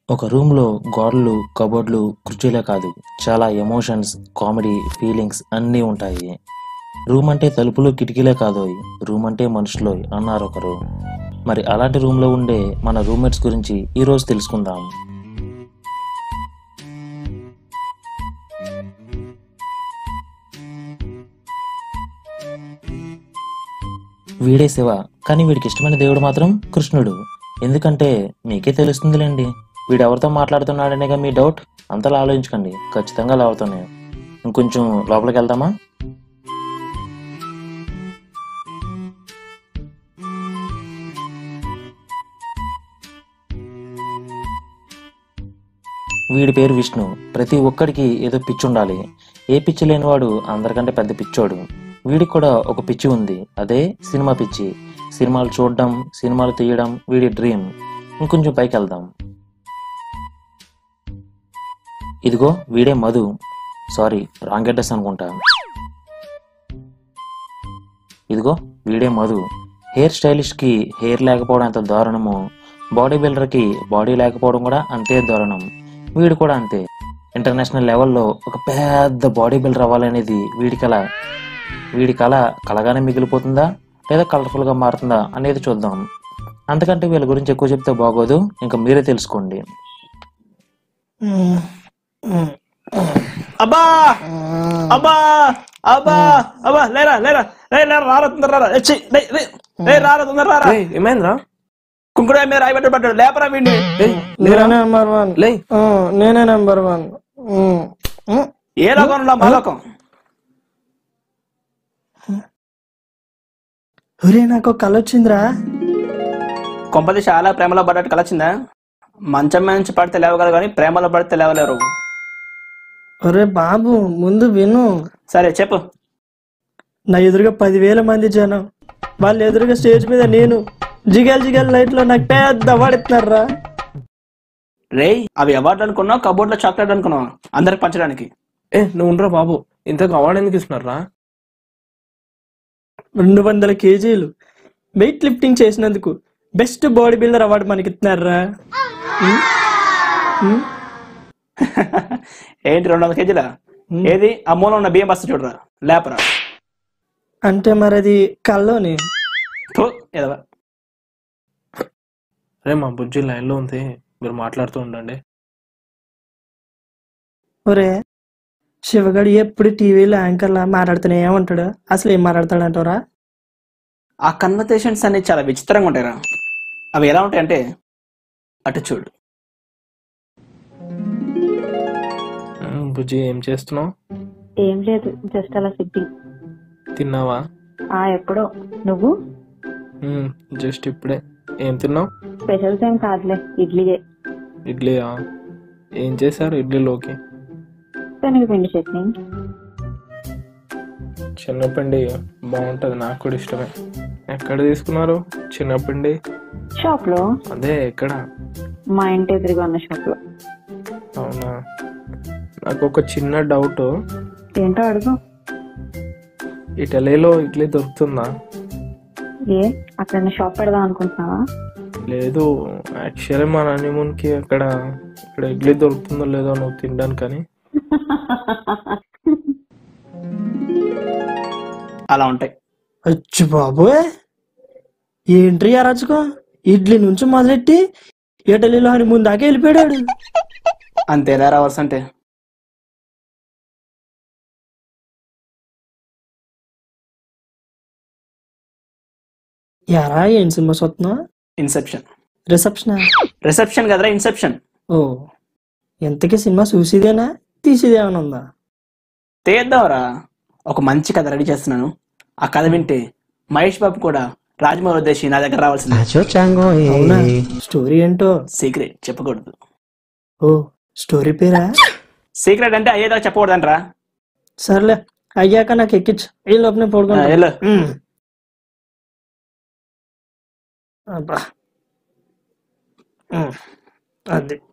ఒక రూమ్లో గోడలు కబోర్డ్లు కుర్చీలే కాదు చాలా ఎమోషన్స్ కామెడీ ఫీలింగ్స్ అన్నీ ఉంటాయి రూమ్ అంటే తలుపులు కిటికీలే కాదోయ్ రూమ్ అంటే మనుషులోయ్ అన్నారు ఒకరు మరి అలాంటి రూమ్లో ఉండే మన రూమ్మేట్స్ గురించి ఈరోజు తెలుసుకుందాం వీడే శివ కానీ వీడికి ఇష్టమైన దేవుడు మాత్రం కృష్ణుడు ఎందుకంటే మీకే తెలుస్తుందిలేండి వీడు ఎవరితో మాట్లాడుతున్నాడనేగా మీ డౌట్ అంతలా ఆలోచించకండి ఖచ్చితంగా లావుతున్నాయి ఇంకొంచెం లోపలికి వెళ్దామా వీడి పేరు విష్ణు ప్రతి ఒక్కడికి ఏదో పిచ్చి ఉండాలి ఏ పిచ్చి లేనివాడు అందరికంటే పెద్ద పిచ్చోడు వీడికి కూడా ఒక పిచ్చి ఉంది అదే సినిమా పిచ్చి సినిమాలు చూడడం సినిమాలు తీయడం వీడి డ్రీమ్ ఇంకొంచెం పైకి వెళ్దాం ఇదిగో వీడే మధు సారీ రాంగ్ అడ్రస్ అనుకుంటా ఇదిగో వీడే మధు హెయిర్ స్టైలిష్ కి హెయిర్ లేకపోవడం ఎంత దారుణమో బాడీ బిల్డర్ కి బాడీ లేకపోవడం కూడా అంతే దారుణం వీడు కూడా అంతే ఇంటర్నేషనల్ లెవెల్లో ఒక పెద్ద బాడీ బిల్డర్ అవ్వాలనేది వీడి కళ వీడి కళ కలగానే మిగిలిపోతుందా లేదా కలర్ఫుల్ గా మారుతుందా అనేది చూద్దాం అంతకంటే వీళ్ళ గురించి ఎక్కువ చెప్తే బాగోదు ఇంకా మీరే తెలుసుకోండి అబ్బా అబ్బా అబ్బా అబ్బా లేరా లేరా లే లేరా రారా తొందర రారా ఏ, ఛీ, లే, లే, లే, రారా తొందర రారా ఏయ్, ఏమైందిరా కుంకుడు మీద రాయి పెట్టాడు పడ్డాడు లేపరా వీడిని ఏయ్, లేరా? నేనే నెంబర్ వన్ లే ఆ, నేనే నెంబర్ వన్ ఉమ్, ఉమ్. ఏ లోకం ఉన్నా మా లోకం ఒరే నాకు ఒక కళ వచ్చిందిరా కొంపది చాలా ప్రేమలో పడ్డట్టు కలొచ్చిందా మంచం మీద నుంచి పడితే లేవగలరు కానీ ప్రేమలో పడితే లేవలేరు ఒరే బాబు ముందు విను సరే చెప్పు నా ఎదురుగా పదివేల మంది జనం వాళ్ళ ఎదురుగా స్టేజ్ మీద నేను జిగల్ జిగల్ లైట్ లో నాకు పెద్ద అవార్డు రేయ్ అవి అవార్డు అనుకున్నావు కబోర్డ్ లో చాక్లెట్ అనుకున్నావు అందరికి పంచడానికి ఏ నువ్వు ఉండరా బాబు ఇంతకు అవార్డు ఎందుకు ఇస్తున్నారా రెండు వందల కేజీలు వెయిట్ లిఫ్టింగ్ చేసినందుకు బెస్ట్ బాడీ బిల్డర్ అవార్డు మనకి ఇస్తున్నారా ఏంటి రెండు వందల కేజీల ఏది ఆ మూల ఉన్న బియ్యం బస్తా చూడరా లేపరా అంటే మరి అది కల్లోని థు, ఎదవ. రే మా బుజ్జి లైన్ లో ఉంది మీరు మాట్లాడుతూ ఉండండి ఒరే శివగడి ఎప్పుడు టీవీలో యాంకర్లా మాట్లాడుతూనే ఏమంటాడు అసలు ఏం మాట్లాడతాడు అంటారా ఆ కన్వర్సేషన్స్ అనేవి చాలా విచిత్రంగా ఉంటాయిరా అవి ఎలా ఉంటాయంటే అటు చూడు ఉమ్, బుజ్జి ఏం చేస్తున్నావు ఏం లేదు జస్ట్ అలా సిట్టింగ్ తిన్నావా ఆ ఎప్పుడో నువ్వు ఉమ్, జస్ట్ ఇప్పుడే ఏం తిన్నావు స్పెషల్స్ ఏం కాదులే ఇడ్లీయే ఇడ్లీయా ఏం చేశారు ఇడ్లీలోకి శనగపిండి చట్నీ చిన్నపిండి బాగుంటది నాకు కూడా ఇష్టమే ఎక్కడ తీసుకున్నారు చిన్నపిండి షాప్ లో అదే ఎక్కడ మా ఇంటి ఎదురుగా ఉన్న షాప్ లో అవునా నాకు ఒక చిన్న డౌట్ ఏంటో అడుగు ఇటలీలో ఇడ్లీ దొరుకుతుందా ఏ అక్కడ షాప్ పెడదాం అనుకుంటున్నావా లేదు యాక్చువల్లీ మా హనీమూన్ కి అక్కడ ఇక్కడ ఇడ్లీ దొరుకుతుందో లేదో నువ్వు తినడానికని అలా ఉంటాయి అచ్చు బాబోయ్ ఏంట్రీ అరచుకో ఇడ్లీ నుంచి మొదలెట్టి ఇటలీలో అని ముందు దాకా వెళ్ళిపోయాడు అంతేలా రావాల్సి అంటే ఎరా ఏం సినిమా చూస్తున్నావు ఇన్సెప్షన్ రిసెప్షన్ రిసెప్షన్ కదరా ఇన్సెప్షన్ ఓ ఎంతకీ సినిమా చూసిదేనా తీసిదేమన్నా ఉందా తీద్దాంరా ఒక మంచి కథ రెడీ చేస్తున్నాను ఆ కథ వింటే మహేష్ బాబు కూడా రాజమౌళి ఉద్దేశి నా దగ్గర రావాల్సింది అవునా స్టోరీ ఏంటో సీక్రెట్ చెప్పకూడదు ఓ స్టోరీ పేరా సీక్రెట్ అంటే అయ్యేదాకా చెప్పకూడదంటరా సర్లే అయ్యాక నాకు ఎక్కించు ఈ లోపల ఆ, పడుకుంటా వెళ్ళు ఉమ్. అబ్బా ఉమ్. అది